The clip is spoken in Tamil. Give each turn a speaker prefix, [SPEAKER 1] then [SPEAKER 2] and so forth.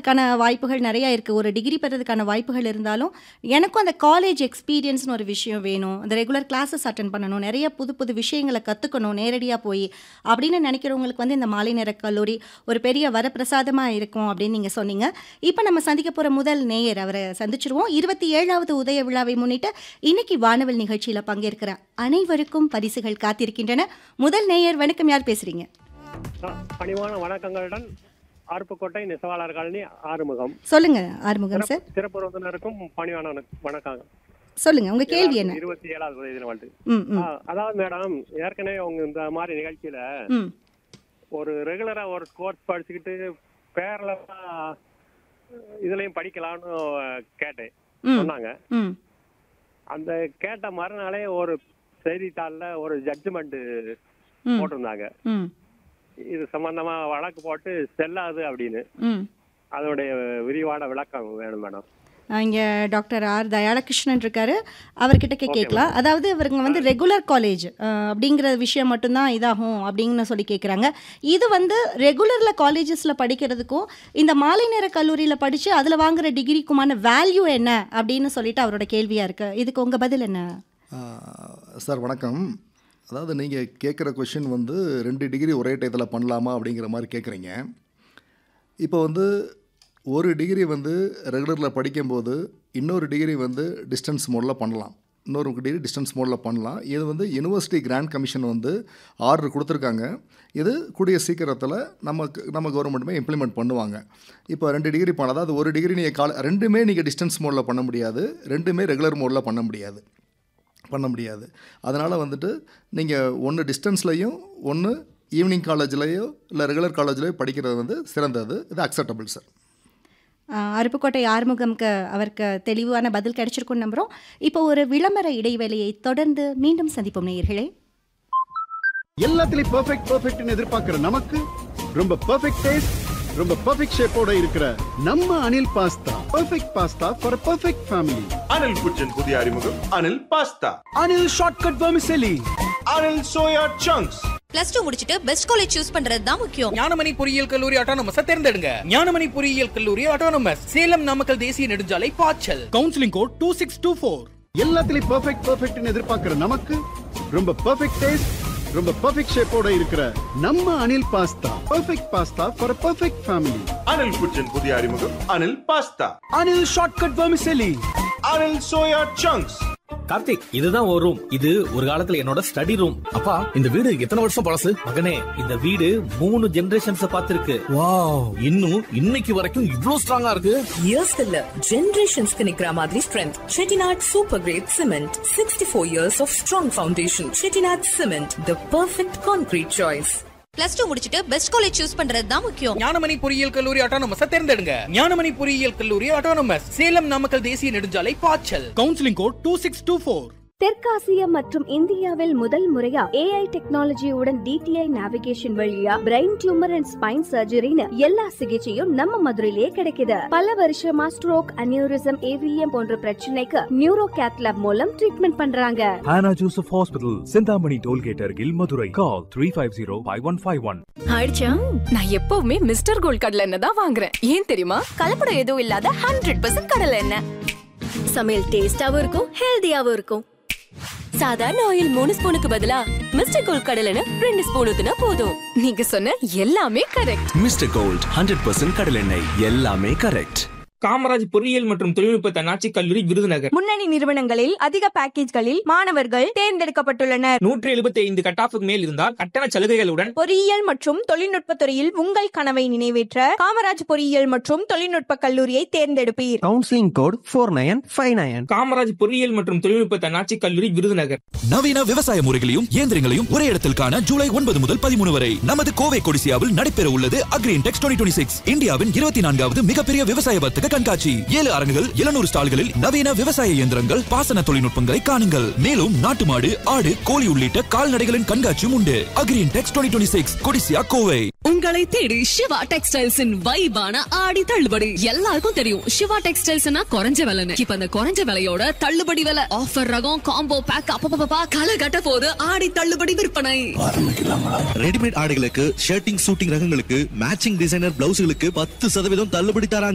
[SPEAKER 1] அதற்கான வாய்ப்புகள் நிறையா இருக்குது ஒரு டிகிரி பெறதுக்கான வாய்ப்புகள் இருந்தாலும் எனக்கும் அந்த காலேஜ் எக்ஸ்பீரியன்ஸ்னு ஒரு விஷயம் வேணும் அந்த ரெகுலர் கிளாஸஸ் அட்டன் பண்ணணும் நிறைய புது புது விஷயங்களை கற்றுக்கணும் நேரடியாக போய் அப்படின்னு நினைக்கிறவங்களுக்கு வந்து இந்த மாலை நேர கல்லூரி ஒரு பெரிய வரப்பிரசாதமாக இருக்கும் அப்படின்னு நீங்கள் சொன்னீங்க இப்போ நம்ம சந்திக்க போகிற முதல் நேயர் அவரை சந்திச்சிருவோம் இருபத்தி ஏழாவது உதய விழாவை முன்னிட்டு இன்னைக்கு வானவல் நிகழ்ச்சியில் பங்கேற்கிற அனைவருக்கும் பரிசுகள் காத்திருக்கின்றன முதல் நேயர் வணக்கம் யார் பேசுறீங்க
[SPEAKER 2] பணிவான வணக்கங்களுடன் அருப்புக்கோட்டை நெசவாளர் காலனி ஆறுமுகம்
[SPEAKER 1] சொல்லுங்க ஆறுமுகம் சார்
[SPEAKER 2] சிறப்பு விருந்தினருக்கும் பணிவான வணக்- வணக்கம்
[SPEAKER 1] சொல்லுங்க உங்க கேள்வி என்ன
[SPEAKER 2] இருபத்தி ஏழாவது உதவி தின வாழ்த்து
[SPEAKER 1] ம் ம்
[SPEAKER 2] ஆ, அதாவது மேடம் ஏற்கனவே உங்க இந்த மாதிரி நிகழ்ச்சியில
[SPEAKER 1] ம்
[SPEAKER 2] ஒரு ரெகுலரா ஒரு கோர்ஸ் படிச்சுக்கிட்டு பேர்ல இதுலயும் படிக்கலாம்னு கேட்டேன்
[SPEAKER 1] ம்
[SPEAKER 2] சொன்னாங்க
[SPEAKER 1] ம்
[SPEAKER 2] அந்த கேட்ட மறுநாளே ஒரு செய்தித்தாள்ல ஒரு ஜட்ஜ்மெண்ட்
[SPEAKER 1] ம்
[SPEAKER 2] போட்டிருந்தாங்க
[SPEAKER 1] ம்
[SPEAKER 2] இது சம்பந்தமா வழக்கு போட்டு செல்லாது அப்படின்னு
[SPEAKER 1] ம்
[SPEAKER 2] அதனுடைய விரிவான விளக்கம் வேணும் மேடம்
[SPEAKER 1] இங்கே டாக்டர் ஆர் தயாளகிருஷ்ணன் இருக்காரு அவர்கிட்ட கே- கேட்கலாம் அதாவது இவருங்க வந்து ரெகுலர் காலேஜ் அப்படிங்கிற விஷயம் மட்டும்தான் இதாகும் அப்படின்னு சொல்லி கேட்குறாங்க இது வந்து ரெகுலரில் காலேஜஸில் படிக்கிறதுக்கும் இந்த மாலை நேர கல்லூரியில் படித்து அதில் வாங்குற டிகிரிக்குமான வேல்யூ என்ன அப்படின்னு சொல்லிட்டு அவரோட கேள்வியாக இருக்கு இதுக்கு உங்கள் பதில் என்ன
[SPEAKER 3] சார் வணக்கம் அதாவது நீங்கள் கேட்குற கொஷின் வந்து ரெண்டு டிகிரி ஒரே டயத்தில் பண்ணலாமா அப்படிங்கிற மாதிரி கேட்குறீங்க இப்போ வந்து ஒரு டிகிரி வந்து ரெகுலரில் படிக்கும்போது இன்னொரு டிகிரி வந்து டிஸ்டன்ஸ் மோடில் பண்ணலாம் இன்னொரு டிகிரி டிஸ்டன்ஸ் மோடில் பண்ணலாம் இது வந்து யூனிவர்சிட்டி கிராண்ட் கமிஷன் வந்து ஆர்டர் கொடுத்துருக்காங்க இது கூடிய சீக்கிரத்தில் நமக்கு நம்ம கவர்மெண்ட்டுமே இம்ப்ளிமெண்ட் பண்ணுவாங்க இப்போ ரெண்டு டிகிரி பண்ண அதாவது ஒரு டிகிரி நீங்கள் கால ரெண்டுமே நீங்கள் டிஸ்டன்ஸ் மோடில் பண்ண முடியாது ரெண்டுமே ரெகுலர் மோடில் பண்ண முடியாது பண்ண முடியாது அதனால் வந்துட்டு நீங்கள் ஒன்று டிஸ்டன்ஸ்லையும் ஒன்று ஈவினிங் காலேஜ்லேயோ இல்லை ரெகுலர் காலேஜ்லேயோ படிக்கிறது வந்து சிறந்தது இது அக்செப்டபிள் சார்
[SPEAKER 1] ஆஹ் அருப்புக்கோட்டை ஆறுமுகம்க்கு அவருக்கு தெளிவான பதில் கிடைச்சிருக்கும்னு நம்புகிறோம் இப்போ ஒரு விளம்பர இடைவேளையை தொடர்ந்து மீண்டும் சந்திப்போம் நேயர்களே
[SPEAKER 4] எல்லாத்துலயும் பெர்ஃபெக்ட் பெர்ஃபெக்ட்னு எதிர்பார்க்கிற நமக்கு ரொம்ப பெர்ஃபெக்ட் டேஸ்ட் ரொம்ப பெர்ஃபெக்ட் ஷேப்போட இருக்கிற நம்ம Anil pasta perfect pasta for perfect family
[SPEAKER 5] Anil kitchen புதிய அறிமுகம் Anil pasta
[SPEAKER 4] Anil shortcut vermicelli
[SPEAKER 5] Anil soya chunks
[SPEAKER 6] plus two முடிச்சிட்டு பெஸ்ட் காலேஜ் சூஸ் பண்றது தான் முக்கியம்
[SPEAKER 7] ஞானமணி பொறியியல் கல்லூரி ஆட்டோனமஸ் தேர்ந்தெடுங்க ஞானமணி பொறியியல் கல்லூரி ஆட்டோனமஸ் சேலம் நாமக்கல் தேசிய நெடுஞ்சாலை பாய்ச்சல் counselling code two six two four
[SPEAKER 4] எல்லாத்துலயும் பெர்ஃபெக்ட் பெர்ஃபெக்ட்னு எதிர்பார்க்கிற நமக்கு ரொம்ப பெர்ஃபெக்ட் டேஸ்ட் ரொம்ப பெர்ஃபெக்ட் ஷேப்போட இருக்கிற நம்ம Anil pasta perfect pasta for perfect family
[SPEAKER 5] Anil kitchen புதிய அறிமுகம் Anil pasta
[SPEAKER 4] Anil shortcut vermicelli
[SPEAKER 5] Anil soya chunks
[SPEAKER 8] Karthik இதுதான் ஒரு ரூம் இது ஒரு காலத்துல என்னோட ஸ்டடி ரூம் அப்பா இந்த வீடு எத்தனை வருஷம் பழசு மகனே இந்த வீடு மூணு ஜெனரேஷன்ஸ் பார்த்திருக்கு வாவ் இன்னும் இன்னைக்கு வரைக்கும் இவ்ளோ ஸ்ட்ராங்கா இருக்கு
[SPEAKER 9] இயர்ஸ் இல்ல ஜெனரேஷன்ஸ்க்கு நிக்கிற மாதிரி strength Chettinad super great cement sixty four years of strong foundation Chettinad cement the perfect concrete choice
[SPEAKER 6] plus two முடிச்சிட்டு பெஸ்ட் காலேஜ் சூஸ் பண்றது தான் முக்கியம்
[SPEAKER 7] ஞானமணி பொறியியல் கல்லூரி ஆட்டோனமஸ் தேர்ந்தெடுங்க ஞானமணி பொறியியல் கல்லூரி ஆட்டோனமஸ் சேலம் நாமக்கல் தேசிய நெடுஞ்சாலை பாய்ச்சல் counselling code two six two four
[SPEAKER 10] தெற்காசியா மற்றும் இந்தியாவில் முதல் முறையா ஏஐ டெக்னாலஜியுடன் டிடிஐ நேவிகேஷன் வழியா பிரெயின் டியூமர் அண்ட் ஸ்பைன் சர்ஜரின்னு எல்லா சிகிச்சையும் நம்ம மதுரையிலேயே கிடைக்குது பல வருஷமா ஸ்ட்ரோக் அனியூரிசம் ஏவிஎம் போன்ற பிரச்சனைக்கு நியூரோ கேத்லாப் மூலம் ட்ரீட்மெண்ட் பண்றாங்க
[SPEAKER 11] Hannah Joseph Hospital, Sindhamani Tollgate Argil, Madurai. Call 350-5151.
[SPEAKER 9] ஆயிடுச்சா நான் எப்பவுமே மிஸ்டர் கோல்ட் கடலை எண்ணெய் தான் வாங்குறேன் ஏன் தெரியுமா கலப்படம் எதுவும் இல்லாத ஹண்ட்ரட் பர்சன்ட் கடலை எண்ணெய் சமையல் டேஸ்டாவும் இருக்கும் ஹெல்தியாவும் இருக்கும் சாதாரண ஆயில் மூணு ஸ்பூனுக்கு பதிலா மிஸ்டர் கோல்ட் கடலை எண்ணெய் ரெண்டு ஸ்பூன் ஊத்துனா போதும் நீங்க சொன்ன எல்லாமே கரெக்ட்
[SPEAKER 11] Mr. Gold, 100% கடலெண்ணெய் எல்லாமே கரெக்ட்
[SPEAKER 7] காமராஜ் பொறியியல் மற்றும் தொழில்நுட்ப தன்னாட்சி கல்லூரி விருதுநகர்
[SPEAKER 10] முன்னணி நிறுவனங்களில் அதிக பேக்கேஜ்களில் மாணவர்கள் தேர்ந்தெடுக்கப்பட்டுள்ளனர்
[SPEAKER 7] நூற்றி எழுபத்தி ஐந்து கட்டாஃபுக்கு மேல் இருந்தால் கட்டண சலுகைகளுடன்
[SPEAKER 10] பொறியியல் மற்றும் தொழில்நுட்ப துறையில் உங்கள் கனவை நிறைவேற்ற காமராஜ் பொறியியல் மற்றும் தொழில்நுட்ப கல்லூரியை தேர்ந்தெடுப்பீர்
[SPEAKER 12] counselling code four nine five nine
[SPEAKER 7] Kamaraj பொறியியல் மற்றும் தொழில்நுட்ப தன்னாட்சி கல்லூரி விருதுநகர்
[SPEAKER 11] நவீன விவசாய முறைகளையும் இயந்திரங்களையும் ஒரே இடத்தில் காண ஜூலை ஒன்பது முதல் பதிமூணு வரை நமது கோவை கொடிசியாவில் நடைபெற உள்ளது அக்ரீன் டெக்ஸ் டுவெண்ட்டி சிக்ஸ் இந்தியாவின் இருபத்தி நான்காவது மிகப்பெரிய விவசாய வர்த்தக கண்காட்சி ஏழு அரங்குகள் எழுநூறு ஸ்டால்களில் நவீன விவசாய இயந்திரங்கள் பாசன தொழில்நுட்பங்களை காணுங்கள் மேலும் நாட்டு மாடு ஆடு கோழி உள்ளிட்ட கால்நடைகளின் கண்காட்சியும் உண்டு அக்ரீன் டெக்ஸ் டுவெண்ட்டி சிக்ஸ் கொடிசியா கோவை
[SPEAKER 9] உங்களை தேடி சிவா டெக்ஸ்டைல்ஸின் வைபான ஆடி தள்ளுபடி எல்லாருக்கும் தெரியும் சிவா டெக்ஸ்டைல்ஸ்னா குறைஞ்ச விலைன்னு இப்ப அந்த குறைஞ்ச விலையோட தள்ளுபடி விலை ஆஃபர் ரகம் காம்போ பேக் அப்பப்பா களை கட்ட போது ஆடி தள்ளுபடி விற்பனை
[SPEAKER 8] ரெடிமேட் ஆடைகளுக்கு ஷர்ட்டிங் சூட்டிங் ரகங்களுக்கு மேட்சிங் டிசைனர் பிளவுஸ்களுக்கு பத்து சதவீதம் தள்ளுபடி தராங்க